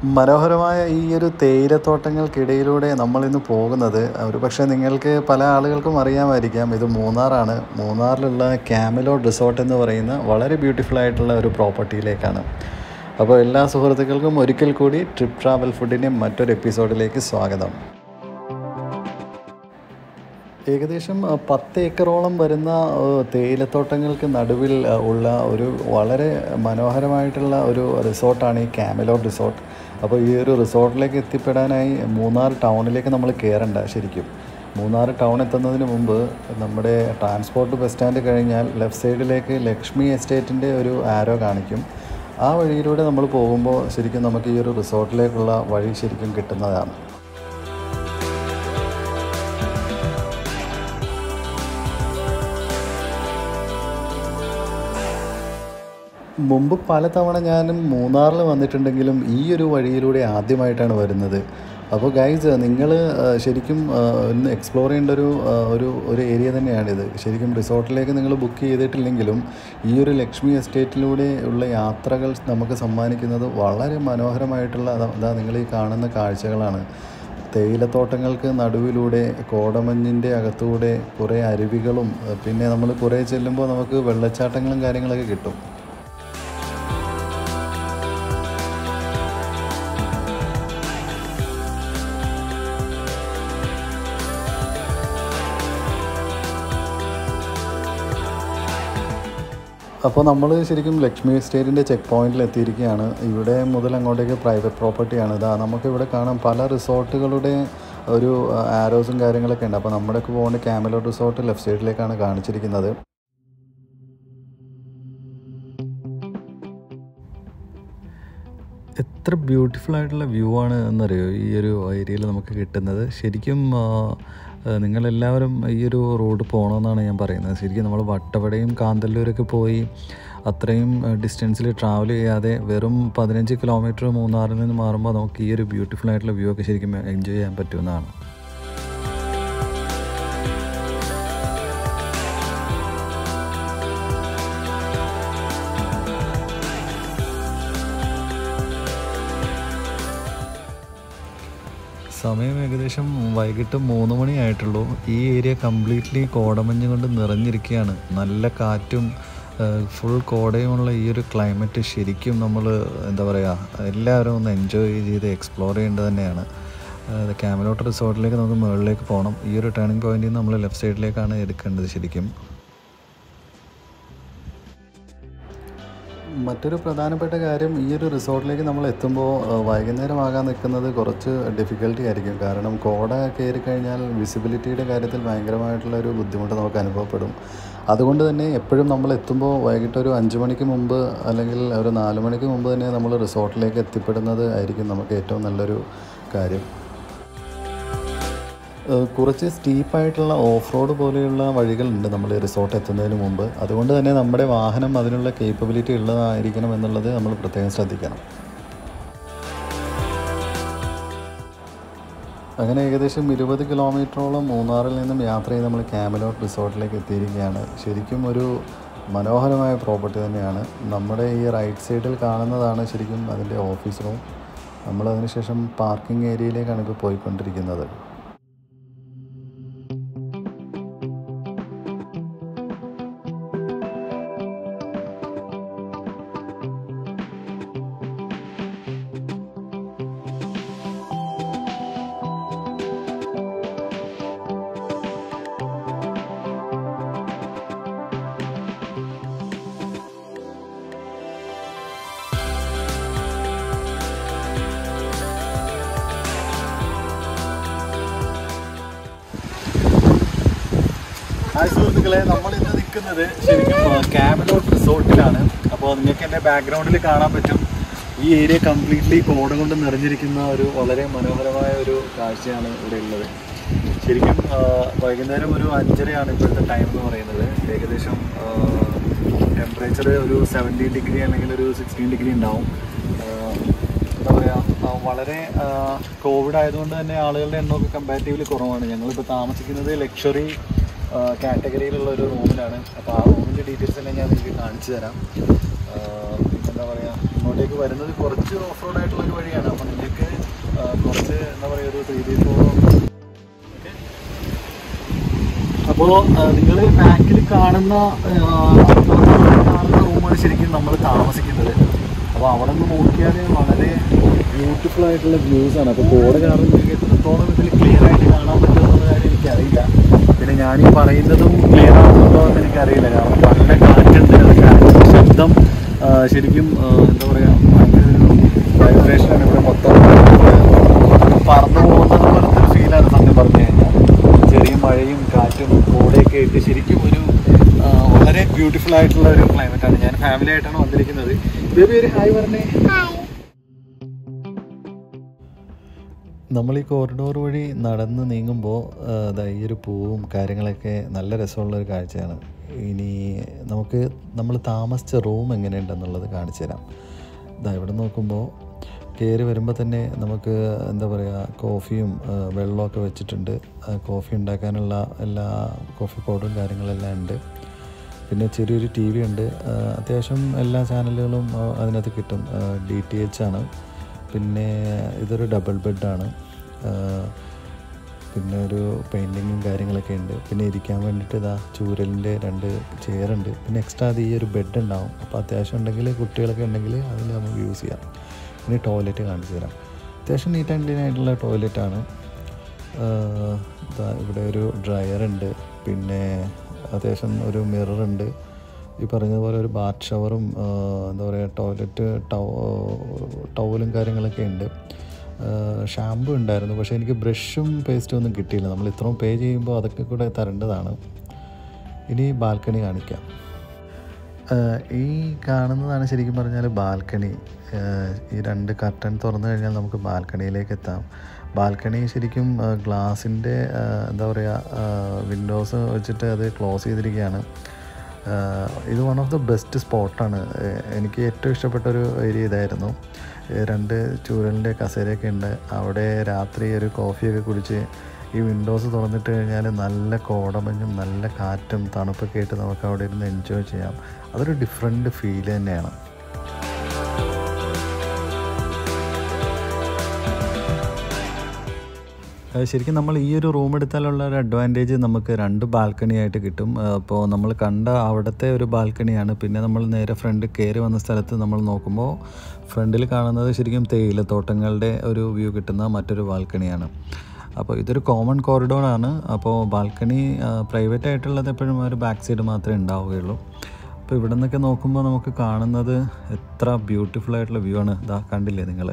മനോഹരമായ ഈ ഒരു തേയിലത്തോട്ടങ്ങൾക്കിടയിലൂടെ നമ്മളിന്ന് പോകുന്നത് ഒരു പക്ഷേ നിങ്ങൾക്ക് പല ആളുകൾക്കും അറിയാമായിരിക്കാം ഇത് മൂന്നാറാണ് മൂന്നാറിലുള്ള ക്യാമലോ റിസോർട്ട് എന്ന് പറയുന്ന വളരെ ബ്യൂട്ടിഫുൾ ആയിട്ടുള്ള ഒരു പ്രോപ്പർട്ടിയിലേക്കാണ് അപ്പോൾ എല്ലാ സുഹൃത്തുക്കൾക്കും ഒരിക്കൽ കൂടി ട്രിപ്പ് ട്രാവൽ ഫുഡിൻ്റെ മറ്റൊരു എപ്പിസോഡിലേക്ക് സ്വാഗതം ഏകദേശം അഹ്, പത്ത് ഏക്കറോളം വരുന്ന അഹ്, തേയിലത്തോട്ടങ്ങൾക്ക് നടുവിൽ അഹ്, ഉള്ള ഒരു വളരെ മനോഹരമായിട്ടുള്ള ഒരു റിസോർട്ടാണ് ഈ ക്യാമലോട്ട് റിസോർട്ട് അപ്പോൾ ഈ ഒരു റിസോർട്ടിലേക്ക് എത്തിപ്പെടാനായി മൂന്നാർ ടൗണിലേക്ക് നമ്മൾ കയറണ്ട ശരിക്കും മൂന്നാർ ടൗൺ എത്തുന്നതിന് മുമ്പ് നമ്മുടെ ട്രാൻസ്പോർട്ട് ബസ് സ്റ്റാൻഡ് കഴിഞ്ഞാൽ ലെഫ്റ്റ് സൈഡിലേക്ക് ലക്ഷ്മി എസ്റ്റേറ്റിൻ്റെ ഒരു ആരോ കാണിക്കും ആ വഴിയിലൂടെ നമ്മൾ പോകുമ്പോൾ ശരിക്കും നമുക്ക് ഈ ഒരു റിസോർട്ടിലേക്കുള്ള വഴി ശരിക്കും കിട്ടുന്നതാണ് മുമ്പ് പലതവണ ഞാനും മൂന്നാറിൽ വന്നിട്ടുണ്ടെങ്കിലും ഈ ഒരു വഴിയിലൂടെ ആദ്യമായിട്ടാണ് വരുന്നത് അപ്പോൾ ഗൈസ് നിങ്ങൾ ശരിക്കും ആ, ഒന്ന് എക്സ്പ്ലോർ ചെയ്യേണ്ട ഒരു ആ, ഒരു ഒരു ഏരിയ തന്നെയാണിത് ശരിക്കും റിസോർട്ടിലേക്ക് നിങ്ങൾ ബുക്ക് ചെയ്തിട്ടില്ലെങ്കിലും ഈ ഒരു ലക്ഷ്മി എസ്റ്റേറ്റിലൂടെ ഉള്ള യാത്രകൾ നമുക്ക് സമ്മാനിക്കുന്നത് വളരെ മനോഹരമായിട്ടുള്ള അതാ- അതാ നിങ്ങൾ ഈ കാണുന്ന കാഴ്ചകളാണ് തേയിലത്തോട്ടങ്ങൾക്ക് നടുവിലൂടെ കോടമഞ്ഞിൻ്റെ അകത്തൂടെ കുറേ അരുവികളും ആ, പിന്നെ നമ്മൾ കുറേ ചെല്ലുമ്പോൾ നമുക്ക് വെള്ളച്ചാട്ടങ്ങളും കാര്യങ്ങളൊക്കെ കിട്ടും അപ്പോൾ നമ്മൾ ശരിക്കും ലക്ഷ്മി എസ്റ്റേറ്റിൻ്റെ ചെക്ക് പോയിന്റിൽ എത്തിയിരിക്കുകയാണ് ഇവിടെ മുതൽ അങ്ങോട്ടേക്ക് പ്രൈവറ്റ് പ്രോപ്പർട്ടിയാണ് ഇതാ നമുക്ക് ഇവിടെ കാണാം പല റിസോർട്ടുകളുടെ ഒരു ആരോസും കാര്യങ്ങളൊക്കെ ഉണ്ട് അപ്പോൾ നമ്മുടെയൊക്കെ പോകുന്ന ക്യാമലോ റിസോർട്ട് ലെഫ്റ്റ് സൈഡിലേക്കാണ് കാണിച്ചിരിക്കുന്നത് എത്ര ബ്യൂട്ടിഫുൾ ആയിട്ടുള്ള വ്യൂ ആണ് എന്നറിയോ ഈ ഒരു ഏരിയയിൽ നമുക്ക് കിട്ടുന്നത് ശരിക്കും ആ, ആ, നിങ്ങളെല്ലാവരും ഈ ഒരു റോഡ് പോകണമെന്നാണ് ഞാൻ പറയുന്നത് ശരിക്കും നമ്മൾ വട്ടവടയും കാന്തല്ലൂരൊക്കെ പോയി അത്രയും ഡിസ്റ്റൻസിൽ ട്രാവൽ ചെയ്യാതെ വെറും പതിനഞ്ച് കിലോമീറ്റർ മൂന്നാറിൽ നിന്ന് മാറുമ്പോൾ നമുക്ക് ഈ ഒരു ബ്യൂട്ടിഫുൾ ആയിട്ടുള്ള വ്യൂ ഒക്കെ ശരിക്കും എൻജോയ് ചെയ്യാൻ പറ്റുന്നതാണ് സമയം ഏകദേശം വൈകിട്ട് മൂന്ന് മണിയായിട്ടുള്ളൂ ഈ ഏരിയ കംപ്ലീറ്റ്ലി കോടമഞ്ഞ് കൊണ്ട് നിറഞ്ഞിരിക്കുകയാണ് നല്ല കാറ്റും ഫുൾ കോടയുമുള്ള ഈ ഒരു ക്ലൈമറ്റ് ശരിക്കും നമ്മൾ എന്താ പറയുക എല്ലാവരും ഒന്ന് എൻജോയ് ചെയ്ത് എക്സ്പ്ലോർ ചെയ്യേണ്ടത് തന്നെയാണ് ക്യാമലോട്ട് റിസോർട്ടിലേക്ക് നമുക്ക് മുകളിലേക്ക് പോകണം ഈ ഒരു ടേണിംഗ് പോയിന്റിൽ നിന്ന് നമ്മൾ ലെഫ്റ്റ് സൈഡിലേക്കാണ് എടുക്കേണ്ടത് ശരിക്കും മറ്റൊരു പ്രധാനപ്പെട്ട കാര്യം ഈ ഒരു റിസോർട്ടിലേക്ക് നമ്മൾ എത്തുമ്പോൾ വൈകുന്നേരമാകാൻ നിൽക്കുന്നത് കുറച്ച് ഡിഫിക്കൽട്ടി ആയിരിക്കും കാരണം കോട കയറി കഴിഞ്ഞാൽ വിസിബിലിറ്റിയുടെ കാര്യത്തിൽ ഭയങ്കരമായിട്ടുള്ള ഒരു ബുദ്ധിമുട്ട് നമുക്ക് അനുഭവപ്പെടും അതുകൊണ്ട് തന്നെ എപ്പോഴും നമ്മൾ എത്തുമ്പോൾ വൈകിട്ട് ഒരു അഞ്ച് മണിക്ക് മുമ്പ് അല്ലെങ്കിൽ ഒരു നാല് മണിക്ക് മുമ്പ് തന്നെ നമ്മൾ റിസോർട്ടിലേക്ക് എത്തിപ്പെടുന്നത് ആയിരിക്കും നമുക്ക് ഏറ്റവും നല്ലൊരു കാര്യം ഏഹ് കുറച്ച് സ്റ്റീപ്പായിട്ടുള്ള ഓഫ് റോഡ് പോലെയുള്ള വഴികളുണ്ട് നമ്മൾ റിസോർട്ട് എത്തുന്നതിന് മുമ്പ് അതുകൊണ്ട് തന്നെ നമ്മുടെ വാഹനം അതിനുള്ള കേപ്പബിലിറ്റി ഉള്ളതായിരിക്കണം എന്നുള്ളത് നമ്മൾ പ്രത്യേകം ശ്രദ്ധിക്കണം അങ്ങനെ ഏകദേശം ഇരുപത് കിലോമീറ്ററോളം മൂന്നാറിൽ നിന്നും യാത്ര ചെയ്ത് നമ്മൾ ക്യാമലോട്ട് റിസോർട്ടിലേക്ക് എത്തിയിരിക്കുകയാണ് ശരിക്കും ഒരു മനോഹരമായ പ്രോപ്പർട്ടി തന്നെയാണ് നമ്മുടെ ഈ റൈറ്റ് സൈഡിൽ കാണുന്നതാണ് ശരിക്കും അതിൻ്റെ ഓഫീസ് റൂം നമ്മൾ അതിനുശേഷം പാർക്കിംഗ് ഏരിയയിലേക്കാണ് ഇപ്പോൾ പോയിക്കൊണ്ടിരിക്കുന്നത് ഹായ് സുഹൃത്തുക്കളെ നമ്മൾ ഇന്ന് നിൽക്കുന്നത് ശരിക്കും ക്യാമലോട്ട് റിസോർട്ടിലാണ് അപ്പോൾ നിങ്ങൾക്ക് എൻ്റെ ബാക്ക്ഗ്രൗണ്ടിൽ കാണാൻ പറ്റും ഈ ഏരിയ കംപ്ലീറ്റ്ലി കോട കൊണ്ട് നിറഞ്ഞിരിക്കുന്ന ഒരു വളരെ മനോഹരമായ ഒരു കാഴ്ചയാണ് ഇവിടെ ഉള്ളത് ശരിക്കും ആ, വൈകുന്നേരം ഒരു അഞ്ചരയാണ് ഇപ്പോഴത്തെ ടൈം എന്ന് പറയുന്നത് ഏകദേശം ടെമ്പറേച്ചർ ഒരു സെവൻറ്റീൻ ഡിഗ്രി അല്ലെങ്കിൽ ഒരു സിക്സ്റ്റീൻ ഡിഗ്രി ഉണ്ടാവും ആ, എന്താ പറയുക വളരെ കോവിഡ് ആയതുകൊണ്ട് തന്നെ ആളുകളുടെ എണ്ണമൊക്കെ കമ്പാരിറ്റീവ്ലി കുറവാണ് ഞങ്ങളിപ്പോൾ താമസിക്കുന്നത് ലക്ഷറി കാറ്റഗറിയിലുള്ള ഒരു റൂമിലാണ് അപ്പോൾ ആ റൂമിൻ്റെ ഡീറ്റെയിൽസ് തന്നെ ഞാൻ നിങ്ങൾക്ക് കാണിച്ചു തരാം ആ, പിന്നെന്താ പറയുക ഇങ്ങോട്ടേക്ക് വരുന്നത് കുറച്ച് ഓഫ് റോഡ് ആയിട്ടുള്ള ഒരു വഴിയാണ് അപ്പോൾ നിങ്ങൾ കുറച്ച് എന്താ പറയുക ഒരു ത്രീ ഡി ഫോർ അപ്പോൾ നിങ്ങൾ ബാക്കിൽ കാണുന്ന ആ, കാണുന്ന റൂമാണ് ശരിക്കും നമ്മൾ താമസിക്കുന്നത് അപ്പോൾ അവിടെ നിന്ന് നോക്കിയാൽ വളരെ ബ്യൂട്ടിഫുൾ ആയിട്ടുള്ള വ്യൂസ് ആണ് അപ്പോൾ കോട കാരണം നിങ്ങൾക്ക് എത്രത്തോളം ഇതിൽ ക്ലിയർ ആയിട്ട് കാണാൻ പറ്റുമെന്നുള്ള കാര്യം എനിക്കറിയില്ല പിന്നെ ഞാൻ ഈ പറയുന്നതും ക്ലിയർ ആവുന്നുണ്ടോ എന്ന് എനിക്കറിയില്ല കാരണം നല്ല കാറ്റുണ്ട് അത് കാറ്റിൻ്റെ ശബ്ദം ആ, ശരിക്കും ആ, എന്താ പറയുക ഭയങ്കര ഒരു വൈബ്രേഷനാണ് ഇവിടെ മൊത്തം പറന്നു പോകുന്നത് പോലത്തെ ഒരു ഫീലാണ് സത്യം പറഞ്ഞു കഴിഞ്ഞാൽ ചെറിയ മഴയും കാറ്റും കോടയൊക്കെ ആയിട്ട് ശരിക്കും ഒരു ആ, വളരെ ബ്യൂട്ടിഫുൾ ആയിട്ടുള്ള ഒരു ക്ലൈമറ്റ് ആണ് ഞാൻ ഫാമിലി ആയിട്ടാണ് വന്നിരിക്കുന്നത് ബേബി ഒരു ഹായ് പറഞ്ഞേ നമ്മൾ ഈ കോറിഡോർ വഴി നടന്ന് നീങ്ങുമ്പോൾ ദാ ഈ ഒരു പൂവും കാര്യങ്ങളൊക്കെ നല്ല രസമുള്ള ഒരു കാഴ്ചയാണ് ഇനി നമുക്ക് നമ്മൾ താമസിച്ച റൂം എങ്ങനെയുണ്ടെന്നുള്ളത് കാണിച്ചു തരാം ഇതാ ഇവിടെ നോക്കുമ്പോൾ കയറി വരുമ്പോൾ തന്നെ നമുക്ക് എന്താ പറയുക കോഫിയും ആ, വെള്ളമൊക്കെ വെച്ചിട്ടുണ്ട് ആ, കോഫി ഉണ്ടാക്കാനുള്ള എല്ലാ കോഫി പൗഡറും കാര്യങ്ങളെല്ലാം ഉണ്ട് പിന്നെ ചെറിയൊരു ടി വി ഉണ്ട് ആ, അത്യാവശ്യം എല്ലാ ചാനലുകളും ആ, അതിനകത്ത് കിട്ടും ഡി ടി എച്ച് ആണ് പിന്നെ ഇതൊരു ഡബിൾ ബെഡാണ് പിന്നെ ഒരു പെയിൻറ്റിങ്ങും കാര്യങ്ങളൊക്കെ ഉണ്ട് പിന്നെ ഇരിക്കാൻ വേണ്ടിയിട്ട് ഇതാ ചൂരലിൻ്റെ രണ്ട് ചെയറുണ്ട് പിന്നെ എക്സ്ട്രാ അത് ഈ ഒരു ബെഡ് ഉണ്ടാവും അപ്പോൾ അത്യാവശ്യം ഉണ്ടെങ്കിൽ കുട്ടികളൊക്കെ ഉണ്ടെങ്കിൽ അതിൽ നമുക്ക് യൂസ് ചെയ്യാം പിന്നെ ടോയ്ലറ്റ് കാണിച്ചു തരാം അത്യാവശ്യം നീറ്റ് ആൻഡ് ക്ലീൻ ആയിട്ടുള്ള ടോയ്ലറ്റാണ് ഇതാ ഇവിടെ ഒരു ഡ്രയർ ഉണ്ട് പിന്നെ അത്യാവശ്യം ഒരു മിററുണ്ട് ഈ പറഞ്ഞതുപോലെ ഒരു ബാത്ത് ഷവറും എന്താ പറയുക ടോയ്ലറ്റ് ടൗ ടവലും കാര്യങ്ങളൊക്കെ ഉണ്ട് ഷാമ്പു ഉണ്ടായിരുന്നു പക്ഷേ എനിക്ക് ബ്രഷും പേസ്റ്റും ഒന്നും കിട്ടിയില്ല നമ്മൾ ഇത്രയും പേ ചെയ്യുമ്പോൾ അതൊക്കെ കൂടെ തരേണ്ടതാണ് ഇനി ബാൽക്കണി കാണിക്കാം ആഹ് ഈ കാണുന്നതാണ് ശരിക്കും പറഞ്ഞാൽ ബാൽക്കണി ആഹ് ഈ രണ്ട് കർട്ടൻ തുറന്നു കഴിഞ്ഞാൽ നമുക്ക് ബാൽക്കണിയിലേക്ക് എത്താം ബാൽക്കണി ശരിക്കും ഗ്ലാസിൻ്റെ എന്താ പറയുക വിൻഡോസ് വെച്ചിട്ട് അത് ക്ലോസ് ചെയ്തിരിക്കുകയാണ് ആഹ് ഇത് വൺ ഓഫ് ദ ബെസ്റ്റ് സ്പോട്ടാണ് എനിക്ക് ഏറ്റവും ഇഷ്ടപ്പെട്ട ഒരു ഏരിയ ഇതായിരുന്നു ഏഹ് രണ്ട് ചൂരലിൻ്റെ കസേരയൊക്കെ ഉണ്ട് അവിടെ രാത്രി ഒരു കോഫിയൊക്കെ കുടിച്ച് ഈ വിൻഡോസ് തുറന്നിട്ട് കഴിഞ്ഞാൽ നല്ല കോടമഞ്ഞും നല്ല കാറ്റും തണുപ്പൊക്കെ ആയിട്ട് നമുക്ക് അവിടെ ഇരുന്ന് എൻജോയ് ചെയ്യാം അതൊരു ഡിഫറെൻറ്റ് ഫീൽ തന്നെയാണ് ഏഹ് ശരിക്കും നമ്മൾ ഈ ഒരു റൂം എടുത്താലുള്ള ഒരു അഡ്വാൻറ്റേജ് നമുക്ക് രണ്ട് ബാൽക്കണി ആയിട്ട് കിട്ടും അപ്പോൾ നമ്മൾ കണ്ട അവിടുത്തെ ഒരു ബാൽക്കണിയാണ് പിന്നെ നമ്മൾ നേരെ ഫ്രണ്ട് കയറി വന്ന സ്ഥലത്ത് നമ്മൾ നോക്കുമ്പോൾ ഫ്രണ്ടിൽ കാണുന്നത് ശരിക്കും തേയിലത്തോട്ടങ്ങളുടെ ഒരു വ്യൂ കിട്ടുന്ന മറ്റൊരു ബാൽക്കണിയാണ് അപ്പോൾ ഇതൊരു കോമൺ കോറിഡോറാണ് അപ്പോൾ ബാൽക്കണി പ്രൈവറ്റ് ആയിട്ടുള്ളത് എപ്പോഴും ഒരു ബാക്ക് സൈഡ് മാത്രമേ ഉണ്ടാവുകയുള്ളൂ അപ്പോൾ ഇവിടെ നിന്നൊക്കെ നോക്കുമ്പോൾ നമുക്ക് കാണുന്നത് എത്ര ബ്യൂട്ടിഫുൾ ആയിട്ടുള്ള വ്യൂ ആണ് ഇതാ കണ്ടില്ലേ നിങ്ങൾ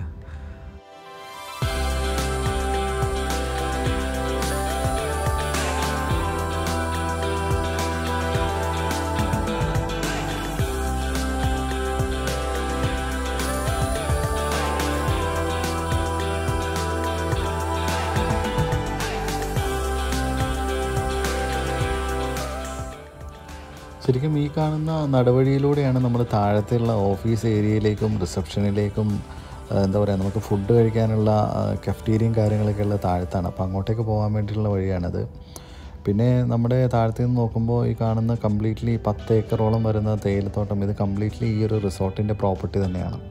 ശരിക്കും ഈ കാണുന്ന നടവഴിയിലൂടെയാണ് നമ്മൾ താഴത്തുള്ള ഓഫീസ് ഏരിയയിലേക്കും റിസപ്ഷനിലേക്കും ആ, എന്താ പറയുക നമുക്ക് ഫുഡ് കഴിക്കാനുള്ള കഫ്റ്റീരിയയും കാര്യങ്ങളൊക്കെ ഉള്ള താഴത്താണ് അപ്പോൾ അങ്ങോട്ടേക്ക് പോകാൻ വേണ്ടിയിട്ടുള്ള വഴിയാണത് പിന്നെ നമ്മുടെ താഴത്ത് നിന്ന് നോക്കുമ്പോൾ ഈ കാണുന്ന കംപ്ലീറ്റ്ലി പത്ത് ഏക്കറോളം വരുന്ന തേയിലത്തോട്ടം ഇത് കംപ്ലീറ്റ്ലി ഈ ഒരു റിസോർട്ടിൻ്റെ പ്രോപ്പർട്ടി തന്നെയാണ്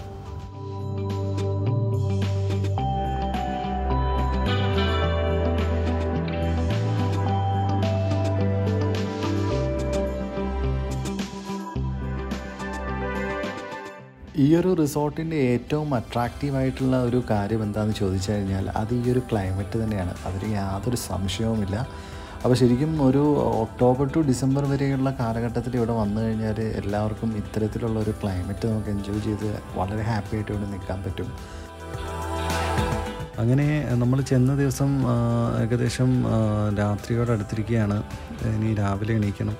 ഈ ഒരു റിസോർട്ടിൻ്റെ ഏറ്റവും അട്രാക്റ്റീവ് ആയിട്ടുള്ള ഒരു കാര്യം എന്താണെന്ന് ചോദിച്ചു കഴിഞ്ഞാൽ അത് ഈ ഒരു ക്ലൈമറ്റ് തന്നെയാണ് അതിൽ യാതൊരു സംശയവുമില്ല അപ്പോൾ ശരിക്കും ഒരു ഒക്ടോബർ ടു ഡിസംബർ വരെയുള്ള കാലഘട്ടത്തിൽ ഇവിടെ വന്നു കഴിഞ്ഞാൽ എല്ലാവർക്കും ഇത്തരത്തിലുള്ള ഒരു ക്ലൈമറ്റ് നമുക്ക് എൻജോയ് ചെയ്ത് വളരെ ഹാപ്പി ആയിട്ട് ഇവിടെ നിൽക്കാൻ പറ്റും അങ്ങനെ നമ്മൾ ചെന്ന ദിവസം ആ, ഏകദേശം ആ, രാത്രിയോട് അടുത്തിരിക്കുകയാണ് ഇനി രാവിലെ എണീക്കണം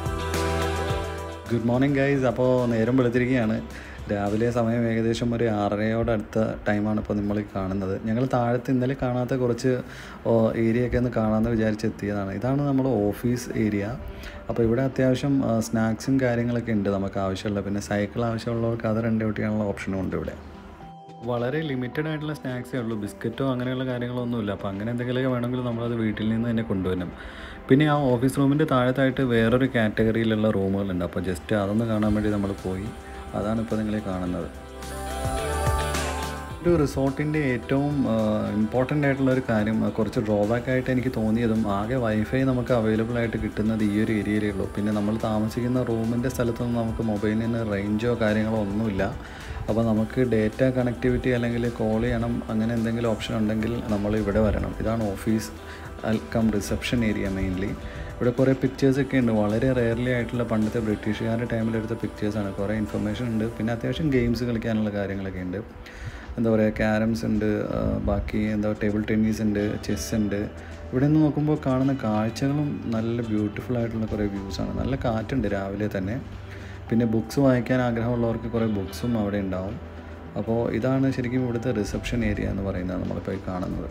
ഗുഡ് മോർണിംഗ് ഗൈസ് അപ്പോൾ നേരം വെളുത്തിരിക്കുകയാണ് രാവിലെ സമയം ഏകദേശം ഒരു ആറരയോട് അടുത്ത ടൈമാണ് ഇപ്പോൾ നമ്മൾ ഈ കാണുന്നത് ഞങ്ങൾ താഴത്ത് ഇന്നലെ കാണാത്ത കുറച്ച് ഏരിയ ഒക്കെ ഒന്ന് കാണാമെന്ന് വിചാരിച്ച് എത്തിയതാണ് ഇതാണ് നമ്മുടെ ഓഫീസ് ഏരിയ അപ്പോൾ ഇവിടെ അത്യാവശ്യം സ്നാക്സും കാര്യങ്ങളൊക്കെ ഉണ്ട് നമുക്ക് ആവശ്യമുള്ള പിന്നെ സൈക്കിൾ ആവശ്യമുള്ളവർക്ക് അത് രണ്ട് ഒട്ടിയാനുള്ള ഓപ്ഷനും ഉണ്ട് ഇവിടെ വളരെ ലിമിറ്റഡ് ആയിട്ടുള്ള സ്നാക്സേ ഉള്ളൂ ബിസ്ക്കറ്റോ അങ്ങനെയുള്ള കാര്യങ്ങളൊന്നുമില്ല അപ്പോൾ അങ്ങനെ എന്തെങ്കിലുമൊക്കെ വേണമെങ്കിൽ നമ്മളത് വീട്ടിൽ നിന്ന് തന്നെ കൊണ്ടുവരണം പിന്നെ ആ ഓഫീസ് റൂമിൻ്റെ താഴത്തായിട്ട് വേറൊരു കാറ്റഗറിയിലുള്ള റൂമുകളുണ്ട് അപ്പോൾ ജസ്റ്റ് അതൊന്ന് കാണാൻ വേണ്ടി നമ്മൾ പോയി അതാണ് ഇപ്പോൾ നിങ്ങളെ കാണുന്നത് ഒരു റിസോർട്ടിൻ്റെ ഏറ്റവും ഇമ്പോർട്ടൻ്റ് ആയിട്ടുള്ള ഒരു കാര്യം ആ, കുറച്ച് ഡ്രോബാക്ക് ആയിട്ട് എനിക്ക് തോന്നിയതും ആകെ വൈഫൈ നമുക്ക് അവൈലബിൾ ആയിട്ട് കിട്ടുന്നത് ഈ ഒരു ഏരിയയിലേ ഉള്ളൂ പിന്നെ നമ്മൾ താമസിക്കുന്ന റൂമിൻ്റെ സ്ഥലത്തൊന്നും നമുക്ക് മൊബൈലിന് റേഞ്ചോ കാര്യങ്ങളോ ഒന്നുമില്ല അപ്പോൾ നമുക്ക് ഡേറ്റ കണക്ടിവിറ്റി അല്ലെങ്കിൽ കോൾ ചെയ്യണം അങ്ങനെ എന്തെങ്കിലും ഓപ്ഷൻ ഉണ്ടെങ്കിൽ നമ്മൾ ഇവിടെ വരണം ഇതാണ് office come reception area mainly ഇവിടെ കുറേ പിക്ചേഴ്സ് ഒക്കെ ഉണ്ട് വളരെ റെയർലി ആയിട്ടുള്ള പണ്ടത്തെ ബ്രിട്ടീഷുകാരുടെ ടൈമിലെടുത്ത പിക്ചേഴ്സാണ് കുറേ ഇൻഫർമേഷൻ ഉണ്ട് പിന്നെ അത്യാവശ്യം ഗെയിംസ് കളിക്കാനുള്ള കാര്യങ്ങളൊക്കെ ഉണ്ട് എന്താ പറയുക ക്യാരംസ് ഉണ്ട് ആ, ബാക്കി എന്താ ടേബിൾ ടെന്നീസ് ഉണ്ട് ചെസ് ഉണ്ട് ഇവിടെ നിന്ന് നോക്കുമ്പോൾ കാണുന്ന കാഴ്ചകളും നല്ല ബ്യൂട്ടിഫുൾ ആയിട്ടുള്ള കുറേ വ്യൂസാണ് നല്ല കാറ്റുണ്ട് രാവിലെ തന്നെ പിന്നെ ബുക്സ് വായിക്കാൻ ആഗ്രഹമുള്ളവർക്ക് കുറേ ബുക്സും അവിടെ ഉണ്ടാവും അപ്പോൾ ഇതാണ് ശരിക്കും ഇവിടുത്തെ റിസപ്ഷൻ ഏരിയ എന്ന് പറയുന്നത് നമ്മളിപ്പോൾ ഈ കാണുന്നത്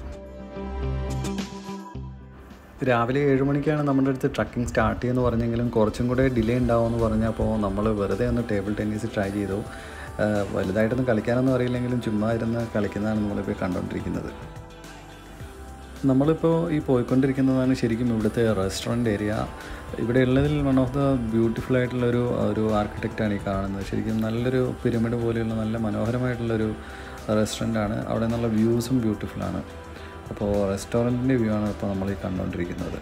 രാവിലെ ഏഴ് മണിക്കാണ് നമ്മുടെ അടുത്ത് ട്രക്കിംഗ് സ്റ്റാർട്ട് ചെയ്യുമെന്ന് പറഞ്ഞെങ്കിലും കുറച്ചും കൂടെ ഡിലേ ഉണ്ടാവുമെന്ന് പറഞ്ഞപ്പോൾ നമ്മൾ വെറുതെ ഒന്ന് ടേബിൾ ടെന്നീസ് ട്രൈ ചെയ്തു ആ, വലുതായിട്ടൊന്നും കളിക്കാനൊന്നും അറിയില്ലെങ്കിലും ചുമ്മാ ഇരുന്ന് കളിക്കുന്നതാണ് നമ്മളിപ്പോൾ കണ്ടുകൊണ്ടിരിക്കുന്നത് നമ്മളിപ്പോൾ ഈ പോയിക്കൊണ്ടിരിക്കുന്നതാണ് ശരിക്കും ഇവിടുത്തെ റെസ്റ്റോറൻറ്റ് ഏരിയ ഇവിടെ ഉള്ളതിൽ വൺ ഓഫ് ദ ബ്യൂട്ടിഫുൾ ആയിട്ടുള്ള ഒരു ഒരു ആർക്കിടെക്റ്റാണ് ഈ കാണുന്നത് ശരിക്കും നല്ലൊരു പിരമിഡ് പോലെയുള്ള നല്ല മനോഹരമായിട്ടുള്ളൊരു റെസ്റ്റോറൻ്റ് ആണ് അവിടെ നിന്നുള്ള വ്യൂസും ബ്യൂട്ടിഫുള്ളാണ് അപ്പോൾ റെസ്റ്റോറൻറ്റിൻ്റെ വ്യൂ ആണ് ഇപ്പോൾ നമ്മൾ ഈ കണ്ടുകൊണ്ടിരിക്കുന്നത്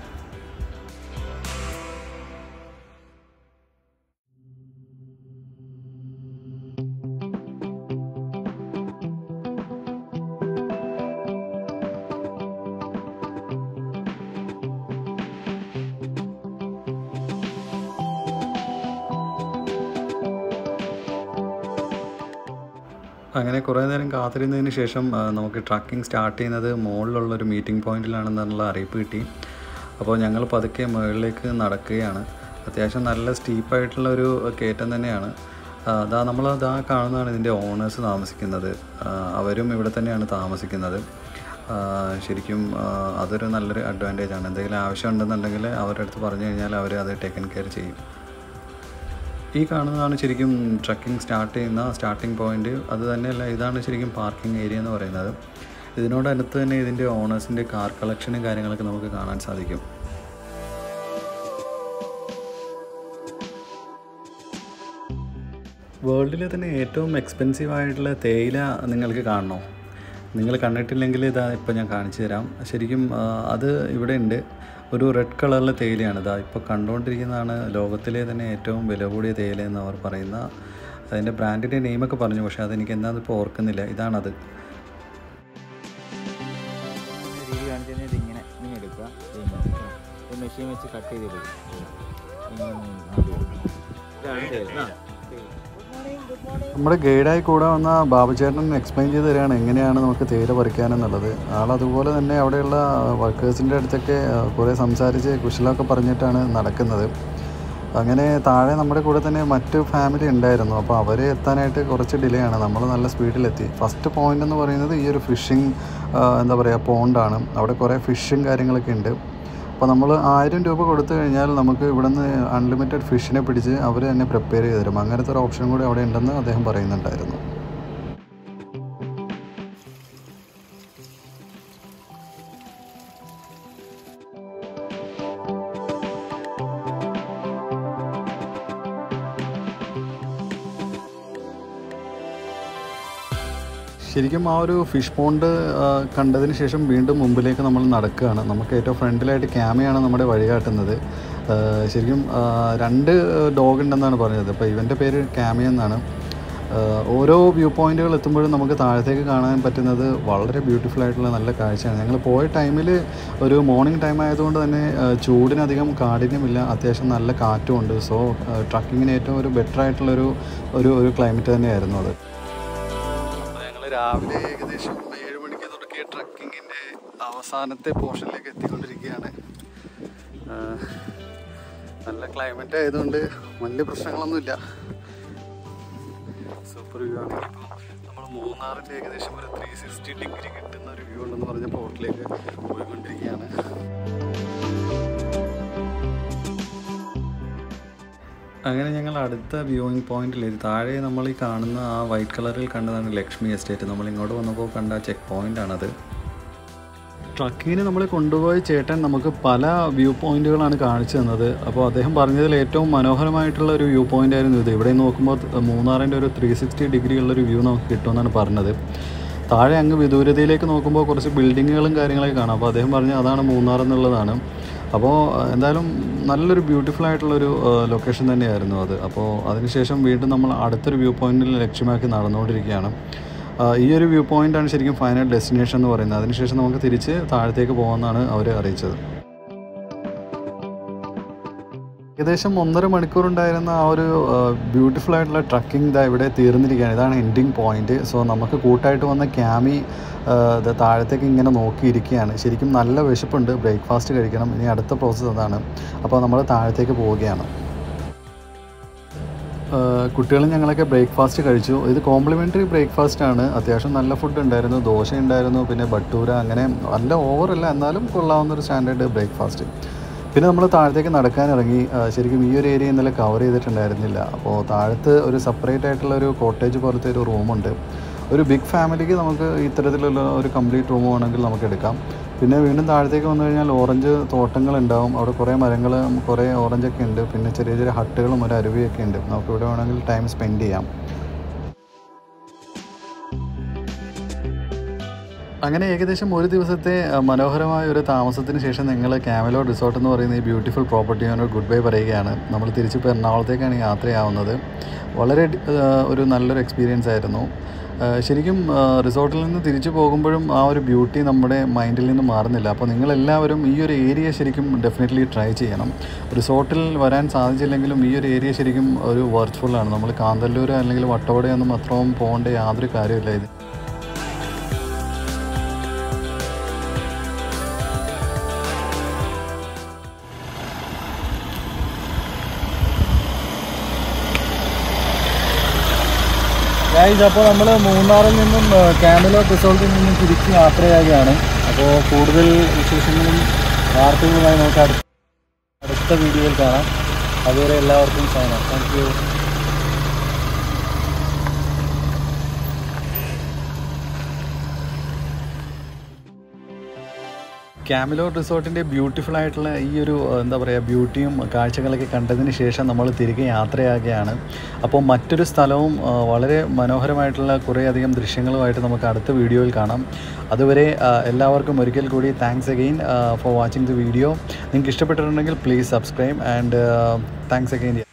അങ്ങനെ കുറേ നേരം കാത്തിരുന്നതിന് ശേഷം ആ, നമുക്ക് ട്രക്കിംഗ് സ്റ്റാർട്ട് ചെയ്യുന്നത് മുകളിലുള്ള ഒരു മീറ്റിംഗ് പോയിന്റിലാണെന്നുള്ള അറിയിപ്പ് കിട്ടി അപ്പോൾ ഞങ്ങൾ പതുക്കെ മുകളിലേക്ക് നടക്കുകയാണ് അത്യാവശ്യം നല്ല സ്റ്റീപ്പായിട്ടുള്ള ഒരു കയറ്റം തന്നെയാണ് ആ, അതാ നമ്മൾ അതാ കാണുന്നതാണ് ഇതിൻ്റെ ഓണേഴ്സ് താമസിക്കുന്നത് ആ, അവരും ഇവിടെ തന്നെയാണ് താമസിക്കുന്നത് ആ, ശരിക്കും ആ, അതൊരു നല്ലൊരു അഡ്വാൻറ്റേജ് ആണ് എന്തെങ്കിലും ആവശ്യം ഉണ്ടെന്നുണ്ടെങ്കിൽ അവരുടെ അടുത്ത് പറഞ്ഞു കഴിഞ്ഞാൽ അവർ അത് ടേക്കൻ കെയർ ചെയ്യും ഈ കാണുന്നതാണ് ശരിക്കും ട്രക്കിംഗ് സ്റ്റാർട്ട് ചെയ്യുന്ന സ്റ്റാർട്ടിംഗ് പോയിന്റ് അത് തന്നെയല്ല ഇതാണ് ശരിക്കും പാർക്കിംഗ് ഏരിയ എന്ന് പറയുന്നത് ഇതിനോടടുത്ത് തന്നെ ഇതിൻ്റെ ഓണേഴ്സിൻ്റെ കാർ കളക്ഷനും കാര്യങ്ങളൊക്കെ നമുക്ക് കാണാൻ സാധിക്കും വേൾഡിലെ തന്നെ ഏറ്റവും എക്സ്പെൻസീവ് ആയിട്ടുള്ള തേയില നിങ്ങൾക്ക് കാണണോ നിങ്ങൾ കണ്ടിട്ടില്ലെങ്കിൽ ഇതാ ഇപ്പോൾ ഞാൻ കാണിച്ചു തരാം ശരിക്കും ആ, അത് ഇവിടെ ഉണ്ട് ഒരു റെഡ് കളറിലെ തേയിലയാണ് ഇതാ ഇപ്പോൾ കണ്ടുകൊണ്ടിരിക്കുന്നതാണ് ലോകത്തിലെ തന്നെ ഏറ്റവും വില കൂടിയ തേയില എന്ന് അവർ പറയുന്ന അതിൻ്റെ ബ്രാൻഡിൻ്റെ നെയിമൊക്കെ പറഞ്ഞു പക്ഷേ അതെനിക്ക് എന്താണെന്ന് ഇപ്പോൾ ഓർക്കുന്നില്ല ഇതാണത് രീതി കാണിച്ചു കഴിഞ്ഞാൽ ഇതിങ്ങനെ ഇങ്ങനെ എടുക്കുക ഈ മെഷീൻ വെച്ച് കട്ട് ചെയ്തെടുക്കും ഇങ്ങനെ ആദ്യം എടുക്കും. ഇതാണ് തേയില. ആ, തേയില. നമ്മുടെ ഗൈഡായി കൂടെ വന്ന ബാബുചേട്ടൻ എക്സ്പ്ലെയിൻ ചെയ്ത് തരികയാണ് എങ്ങനെയാണ് നമുക്ക് തേയില പറിക്കാനെന്നുള്ളത് ആൾ അതുപോലെ തന്നെ അവിടെയുള്ള വർക്കേഴ്സിൻ്റെ അടുത്തൊക്കെ ആ, കുറേ സംസാരിച്ച് കുശലമൊക്കെ പറഞ്ഞിട്ടാണ് നടക്കുന്നത് അങ്ങനെ താഴെ നമ്മുടെ കൂടെ തന്നെ മറ്റു ഫാമിലി ഉണ്ടായിരുന്നു അപ്പോൾ അവർ എത്താനായിട്ട് കുറച്ച് ഡിലേ ആണ് നമ്മൾ നല്ല സ്പീഡിലെത്തി ഫസ്റ്റ് പോയിന്റ് എന്ന് പറയുന്നത് ഈ ഒരു ഫിഷിംഗ് എന്താ പറയുക പോണ്ടാണ് അവിടെ കുറേ ഫിഷും കാര്യങ്ങളൊക്കെ ഉണ്ട് അപ്പോൾ നമ്മൾ ആയിരം രൂപ കൊടുത്തു കഴിഞ്ഞാൽ നമുക്ക് ഇവിടുന്ന് അൺലിമിറ്റഡ് ഫിഷിനെ പിടിച്ച് അവർ തന്നെ പ്രിപ്പയർ ചെയ്ത് തരും അങ്ങനത്തെ ഒരു ഓപ്ഷൻ കൂടി അവിടെ ഉണ്ടെന്ന് അദ്ദേഹം പറയുന്നുണ്ടായിരുന്നു ശരിക്കും ആ ഒരു ഫിഷ് പോണ്ട് ആ, കണ്ടതിന് ശേഷം വീണ്ടും മുമ്പിലേക്ക് നമ്മൾ നടക്കുകയാണ് നമുക്ക് ഏറ്റവും ഫ്രണ്ടിലായിട്ട് ക്യാമയാണ് നമ്മുടെ വഴികാട്ടുന്നത് ആ, ശരിക്കും ആ, രണ്ട് ഡോഗ് ഉണ്ടെന്നാണ് പറഞ്ഞത് അപ്പോൾ ഇവൻ്റെ പേര് ക്യാമ എന്നാണ് ആ, ഓരോ വ്യൂ പോയിന്റുകൾ എത്തുമ്പോഴും നമുക്ക് താഴത്തേക്ക് കാണാൻ പറ്റുന്നത് വളരെ ബ്യൂട്ടിഫുൾ ആയിട്ടുള്ള നല്ല കാഴ്ചയാണ് ഞങ്ങൾ പോയ ടൈമിൽ ഒരു മോർണിംഗ് ടൈം ആയതുകൊണ്ട് തന്നെ ആ, ചൂടിനധികം കാഠിന്യമില്ല അത്യാവശ്യം നല്ല കാറ്റുമുണ്ട് സോ ട്രക്കിങ്ങിന് ഏറ്റവും ഒരു ബെറ്റർ ആയിട്ടുള്ളൊരു ഒരു ഒരു ക്ലൈമറ്റ് തന്നെയായിരുന്നു അത് ഞങ്ങൾ രാവിലെ ഏകദേശം ഏഴ് മണിക്ക് തുടങ്ങിയ ട്രക്കിങ്ങിൻ്റെ അവസാനത്തെ പോർഷനിലേക്ക് എത്തിക്കൊണ്ടിരിക്കുകയാണ് ആ, നല്ല ക്ലൈമറ്റ് ആയതുകൊണ്ട് വലിയ പ്രശ്നങ്ങളൊന്നുമില്ല സൂപ്പർ വ്യൂ ആണ് നമ്മൾ മൂന്നാറിൻ്റെ ഏകദേശം ഒരു ത്രീ സിക്സ്റ്റി ഡിഗ്രി കിട്ടുന്ന ഒരു വ്യൂ ഉണ്ടെന്ന് പറഞ്ഞ പോർട്ടിലേക്ക് പോയിക്കൊണ്ടിരിക്കുകയാണ് അങ്ങനെ ഞങ്ങൾ അടുത്ത വ്യൂയിങ് പോയിന്റിലെത്തി താഴെ നമ്മൾ ഈ കാണുന്ന ആ വൈറ്റ് കളറിൽ കണ്ടതാണ് ലക്ഷ്മി എസ്റ്റേറ്റ് നമ്മൾ ഇങ്ങോട്ട് വന്നപ്പോൾ കണ്ട ചെക്ക് പോയിന്റ് ആണത് ട്രക്കിങ്ങിന് നമ്മൾ കൊണ്ടുപോയ ചേട്ടൻ നമുക്ക് പല വ്യൂ പോയിന്റുകളാണ് കാണിച്ചു തന്നത് അപ്പോൾ അദ്ദേഹം പറഞ്ഞതിൽ ഏറ്റവും മനോഹരമായിട്ടുള്ള ഒരു വ്യൂ പോയിന്റ് ആയിരുന്നു ഇത് ഇവിടെ നോക്കുമ്പോൾ മൂന്നാറിൻ്റെ ഒരു ത്രീ സിക്സ്റ്റി ഡിഗ്രി ഉള്ളൊരു വ്യൂ നമുക്ക് കിട്ടുമെന്നാണ് പറഞ്ഞത് താഴെ അങ്ങ് വിദൂരതയിലേക്ക് നോക്കുമ്പോൾ കുറച്ച് ബിൽഡിങ്ങുകളും കാര്യങ്ങളൊക്കെ കാണാം അപ്പോൾ അദ്ദേഹം പറഞ്ഞു അതാണ് മൂന്നാർ എന്നുള്ളതാണ് അപ്പോൾ എന്തായാലും നല്ലൊരു ബ്യൂട്ടിഫുൾ ആയിട്ടുള്ളൊരു ലൊക്കേഷൻ തന്നെയായിരുന്നു അത് അപ്പോൾ അതിനുശേഷം വീണ്ടും നമ്മൾ അടുത്തൊരു വ്യൂ പോയിന്റിൽ ലക്ഷ്യമാക്കി നടന്നുകൊണ്ടിരിക്കുകയാണ് ആ, ഈ ഒരു വ്യൂ പോയിൻ്റാണ് ശരിക്കും ഫൈനൽ ഡെസ്റ്റിനേഷൻ എന്ന് പറയുന്നത് അതിനുശേഷം നമുക്ക് തിരിച്ച് താഴത്തേക്ക് പോകുമെന്നാണ് അവർ അറിയിച്ചത് ഏകദേശം ഒന്നര മണിക്കൂർ ഉണ്ടായിരുന്ന ആ ഒരു ബ്യൂട്ടിഫുൾ ആയിട്ടുള്ള ട്രക്കിംഗ് ഇതാ ഇവിടെ തീർന്നിരിക്കുകയാണ് ഇതാണ് എൻഡിങ് പോയിന്റ് സോ നമുക്ക് കൂട്ടായിട്ട് വന്ന ക്യാമി ആ, ഇത് താഴത്തേക്ക് ഇങ്ങനെ നോക്കിയിരിക്കുകയാണ് ശരിക്കും നല്ല വിശപ്പുണ്ട് ബ്രേക്ക്ഫാസ്റ്റ് കഴിക്കണം ഇനി അടുത്ത പ്രോസസ്സ് അതാണ് അപ്പോൾ നമ്മൾ താഴത്തേക്ക് പോവുകയാണ് കുട്ടികളും ഞങ്ങളൊക്കെ ബ്രേക്ക്ഫാസ്റ്റ് കഴിച്ചു ഇത് കോംപ്ലിമെൻ്ററി ബ്രേക്ക്ഫാസ്റ്റ് ആണ് അത്യാവശ്യം നല്ല ഫുഡ് ഉണ്ടായിരുന്നു ദോശ ഉണ്ടായിരുന്നു പിന്നെ ബട്ടൂര അങ്ങനെ നല്ല ഓവറല്ല എന്നാലും കൊള്ളാവുന്ന ഒരു സ്റ്റാൻഡേർഡ് ബ്രേക്ക്ഫാസ്റ്റ് പിന്നെ നമ്മൾ താഴത്തേക്ക് നടക്കാൻ ഇറങ്ങി ആ, ശരിക്കും ഈ ഒരു ഏരിയ ഇന്നലെ കവർ ചെയ്തിട്ടുണ്ടായിരുന്നില്ല അപ്പോൾ താഴത്ത് ഒരു സെപ്പറേറ്റ് ആയിട്ടുള്ള ഒരു കോട്ടേജ് പോലത്തെ ഒരു റൂമുണ്ട് ഒരു ബിഗ് ഫാമിലിക്ക് നമുക്ക് ഇത്തരത്തിലുള്ള ഒരു കംപ്ലീറ്റ് റൂം വേണമെങ്കിൽ നമുക്ക് എടുക്കാം പിന്നെ വീണ്ടും താഴത്തേക്ക് വന്നു കഴിഞ്ഞാൽ ഓറഞ്ച് തോട്ടങ്ങൾ ഉണ്ടാവും അവിടെ കുറേ മരങ്ങൾ കുറേ ഓറഞ്ചൊക്കെ ഉണ്ട് പിന്നെ ചെറിയ ചെറിയ ഹട്ടുകളും ഒരു അരുവിയൊക്കെ ഉണ്ട് നമുക്ക് ഇവിടെ വേണമെങ്കിൽ ടൈം സ്പെൻഡ് ചെയ്യാം അങ്ങനെ ഏകദേശം ഒരു ദിവസത്തെ അഹ്, മനോഹരമായ ഒരു താമസത്തിന് ശേഷം നിങ്ങൾ ക്യാമലോ റിസോർട്ട് എന്ന് പറയുന്ന ഈ ബ്യൂട്ടിഫുൾ പ്രോപ്പർട്ടിയോട് ഗുഡ് ബൈ പറയുകയാണ് നമ്മൾ തിരിച്ചിപ്പോൾ എറണാകുളത്തേക്കാണ് യാത്രയാവുന്നത് വളരെ ഡി- അഹ്, ഒരു നല്ലൊരു എക്സ്പീരിയൻസ് ആയിരുന്നു അഹ്, ശരിക്കും അഹ്, റിസോർട്ടിൽ നിന്ന് തിരിച്ചു പോകുമ്പോഴും ആ ഒരു ബ്യൂട്ടി നമ്മുടെ മൈൻഡിൽ നിന്ന് മാറുന്നില്ല അപ്പോൾ നിങ്ങളെല്ലാവരും ഈ ഒരു ഏരിയ ശരിക്കും ഡെഫിനറ്റ്ലി ട്രൈ ചെയ്യണം റിസോർട്ടിൽ വരാൻ സാധിച്ചില്ലെങ്കിലും ഈ ഒരു ഏരിയ ശരിക്കും ഒരു വർച്ച്ഫുള്ളാണ് നമ്മൾ കാന്തല്ലൂർ അല്ലെങ്കിൽ വട്ടവടയൊന്നും അത്രയും പോകേണ്ട യാതൊരു കാര്യമില്ല ഇത് ഗൈസ് അപ്പോൾ നമ്മൾ മൂന്നാറിൽ നിന്നും ക്യാമലോ റിസോർട്ടിൽ നിന്നും തിരിച്ച് യാത്രയാകുകയാണ് അപ്പോൾ കൂടുതൽ വിശേഷങ്ങളും വാർത്തകളുമായി നമുക്ക് അടുത്ത അടുത്ത വീഡിയോയിൽ കാണാം അതുവരെ എല്ലാവർക്കും സൈനാം താങ്ക് യു ക്യാമിലോ റിസോർട്ടിൻ്റെ ബ്യൂട്ടിഫുൾ ആയിട്ടുള്ള ഈ ഒരു ഏഹ്, എന്താ പറയുക ബ്യൂട്ടിയും കാഴ്ചകളൊക്കെ കണ്ടതിന് ശേഷം നമ്മൾ തിരികെ യാത്രയാകുകയാണ് അപ്പോൾ മറ്റൊരു സ്ഥലവും ഏഹ്, വളരെ മനോഹരമായിട്ടുള്ള കുറേയധികം ദൃശ്യങ്ങളുമായിട്ട് നമുക്ക് അടുത്ത വീഡിയോയിൽ കാണാം അതുവരെ ഏഹ്, എല്ലാവർക്കും ഒരിക്കൽ കൂടി thanks again for watching the video നിങ്ങൾക്ക് ഇഷ്ടപ്പെട്ടിട്ടുണ്ടെങ്കിൽ please subscribe and thanks again